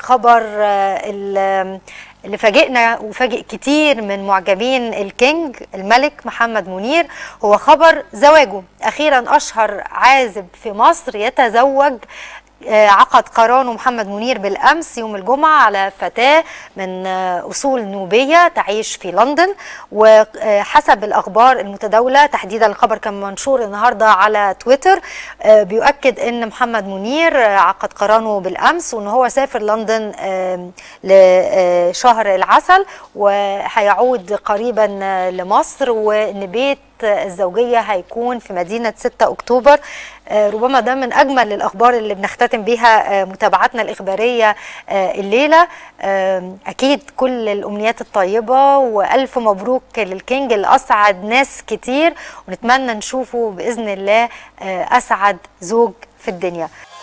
الخبر اللي فاجئنا وفاجئ كتير من معجبين الكينج الملك محمد منير هو خبر زواجه اخيرا اشهر عازب في مصر يتزوج عقد قرانه محمد منير بالامس يوم الجمعه على فتاه من اصول نوبيه تعيش في لندن وحسب الاخبار المتداوله تحديدا الخبر كان منشور النهارده على تويتر بيؤكد ان محمد منير عقد قرانه بالامس وان هو سافر لندن لشهر العسل وهيعود قريبا لمصر وان بيت الزوجية هيكون في مدينة 6 أكتوبر ربما ده من أجمل الأخبار اللي بنختتم بيها متابعتنا الإخبارية الليلة أكيد كل الأمنيات الطيبة وألف مبروك للكينج اللي أسعد ناس كتير ونتمنى نشوفه بإذن الله أسعد زوج في الدنيا